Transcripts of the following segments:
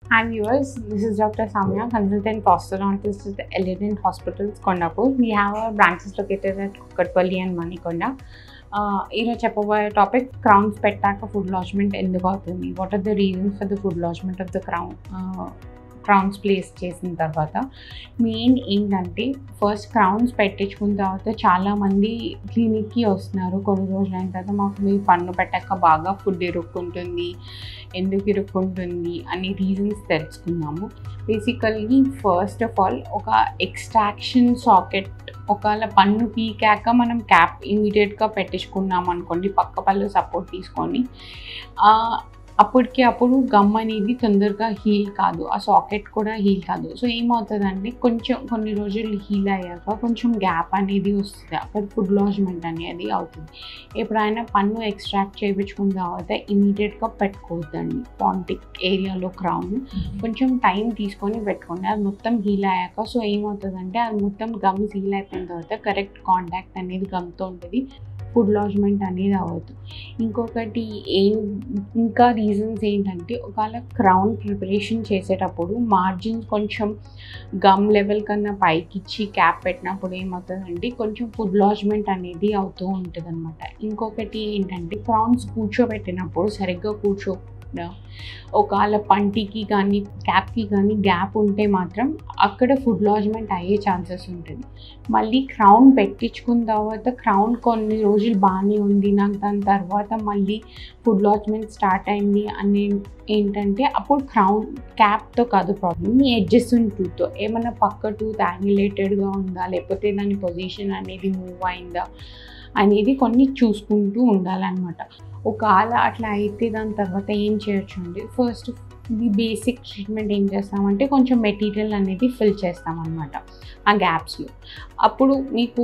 Hi viewers, this is Dr. Samya, consultant prosthodontist at the Elegant Hospitals, Kondapur. We have our branches located at Kukatpalli and Manikonda. Uh, ఈరోజు చెప్పబోయే topic crowns పెట్టాక food lodgement ఎందుకు అవుతుంది what are the reasons for the food lodgement of the crown crowns place చేసిన తర్వాత main ఏంటంటే first crowns పెట్టించుకున్న తర్వాత చాలామంది క్లినిక్కి వస్తున్నారు కొన్ని రోజులు అయిన తర్వాత మాకు మీ పన్ను పెట్టాక బాగా ఫుడ్ ఇరుక్కుంటుంది ఎందుకు ఇరుక్కుంటుంది అని రీజన్స్ తెలుసుకుందాము బేసికల్లీ ఫస్ట్ ఆఫ్ ఆల్ ఒక ఎక్స్ట్రాక్షన్ సాకెట్ ఒకవేళ పన్ను పీకాక మనం క్యాప్ ఇమీడియట్గా పెట్టించుకున్నాం అనుకోండి పక్క పళ్ళు సపోర్ట్ తీసుకొని అప్పటికి అప్పుడు గమ్ అనేది తొందరగా హీల్ కాదు ఆ సాకెట్ కూడా హీల్ కాదు సో ఏమవుతుందంటే కొంచెం కొన్ని రోజులు హీల్ అయ్యాక కొంచెం గ్యాప్ అనేది వస్తుంది అక్కడ ఫుడ్ లాడ్జ్మెంట్ అనేది అవుతుంది ఎప్పుడైనా పన్ను ఎక్స్ట్రాక్ట్ చేయించుకున్న తర్వాత ఇమీడియట్గా పెట్టుకోవద్దండి పాంటిక్ ఏరియాలో క్రౌన్ కొంచెం టైం తీసుకొని పెట్టుకోండి అది మొత్తం హీల్ అయ్యాక సో ఏమవుతుందంటే అది మొత్తం గమ్స్ హీల్ అయిపోయిన తర్వాత కరెక్ట్ కాంటాక్ట్ అనేది గమ్తో ఉంటుంది ఫుడ్ లాడ్జ్మెంట్ అనేది అవ్వదు ఇంకొకటి ఏం ఇంకా రీజన్స్ ఏంటంటే ఒకవేళ క్రౌన్ ప్రిపరేషన్ చేసేటప్పుడు మార్జిన్ కొంచెం గమ్ లెవెల్ కన్నా పైకి ఇచ్చి క్యాప్ పెట్టినప్పుడు ఏమవుతుందంటే కొంచెం ఫుడ్ లాడ్జ్మెంట్ అనేది అవుతూ ఉంటుంది అనమాట ఇంకొకటి ఏంటంటే క్రౌన్స్ కూర్చోబెట్టినప్పుడు సరిగ్గా కూర్చో ఒకవేళ పంటికి కానీ క్యాప్కి కానీ గ్యాప్ ఉంటే మాత్రం అక్కడ ఫుడ్ లాడ్జ్మెంట్ అయ్యే ఛాన్సెస్ ఉంటుంది మళ్ళీ క్రౌన్ పెట్టించుకున్న తర్వాత క్రౌన్ కొన్ని రోజులు బాగానే ఉంది నాకు దాని తర్వాత మళ్ళీ ఫుడ్ లాడ్జ్మెంట్ స్టార్ట్ అయింది అని ఏంటంటే అప్పుడు క్రౌన్ క్యాప్తో కాదు ప్రాబ్లం మీ ఎడ్జెస్ టూత్తో ఏమైనా పక్క టూత్ యాంగులేటెడ్గా ఉందా లేకపోతే దాని పొజిషన్ అనేది మూవ్ అయిందా అనేది కొన్ని చూసుకుంటూ ఉండాలన్నమాట ఒకవేళ అట్లా అయితే దాని తర్వాత ఏం చేయొచ్చు అండి ఫస్ట్ ఈ బేసిక్ ట్రీట్మెంట్ ఏం చేస్తామంటే కొంచెం మెటీరియల్ అనేది ఫిల్ చేస్తామన్నమాట ఆ గ్యాప్స్లో అప్పుడు మీకు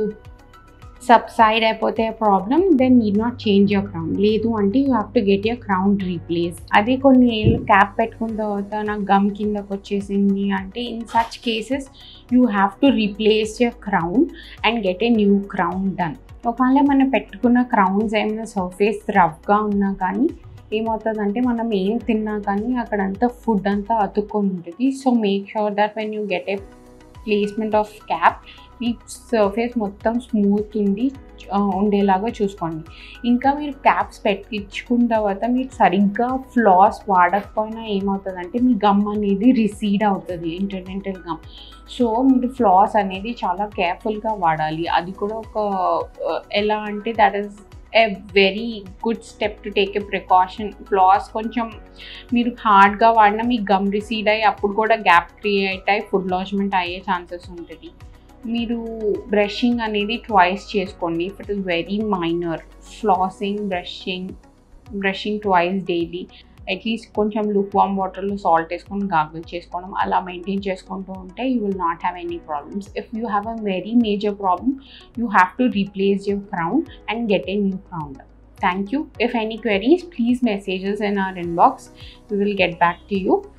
సబ్సైడ్ అయిపోతే problem then you not change your crown లేదు అంటే you have to get your crown replace అదే కొన్ని ఏళ్ళు క్యాప్ పెట్టుకున్న తర్వాత నాకు గమ్ కిందకు వచ్చేసింది అంటే in such cases you have to replace your crown and get a new crown done ఒకవేళ మనం పెట్టుకున్న క్రౌన్స్ ఏమైనా సర్ఫేస్ రఫ్గా ఉన్నా కానీ ఏమవుతుందంటే మనం ఏం తిన్నా కానీ అక్కడంతా ఫుడ్ అంతా అతుక్కొని ఉంటుంది so make sure that when you get a placement of cap మీ సర్ఫేస్ మొత్తం స్మూత్ ఉండి ఉండేలాగా చూసుకోండి ఇంకా మీరు క్యాప్స్ పెట్టించుకున్న తర్వాత మీరు సరిగ్గా ఫ్లాస్ వాడకపోయినా ఏమవుతుందంటే మీ గమ్ అనేది రిసీడ్ అవుతుంది ఇంటర్నెంటల్ గమ్ సో మీరు ఫ్లాస్ అనేది చాలా కేర్ఫుల్గా వాడాలి అది కూడా ఒక ఎలా అంటే that is a very good step to take a precaution floss కొంచెం మీరు హార్డ్గా వాడినా మీ గమ్ రిసీడ్ అయ్యి అప్పుడు కూడా గ్యాప్ క్రియేట్ అయ్యి ఫుడ్ లాడ్జ్మెంట్ అయ్యే ఛాన్సెస్ ఉంటుంది మీరు బ్రషింగ్ అనేది ట్వైస్ చేసుకోండి if it is very minor flossing brushing brushing twice daily at least కొంచెం లుక్ వామ్ వాటర్లో సాల్ట్ వేసుకొని గాగుల్ చేసుకోవడం అలా మెయింటైన్ చేసుకుంటూ ఉంటే you will not have any problems if you have a very major problem you have to replace your crown and get a new crown Thank you. If any queries, please message us in our inbox. We will get back to you.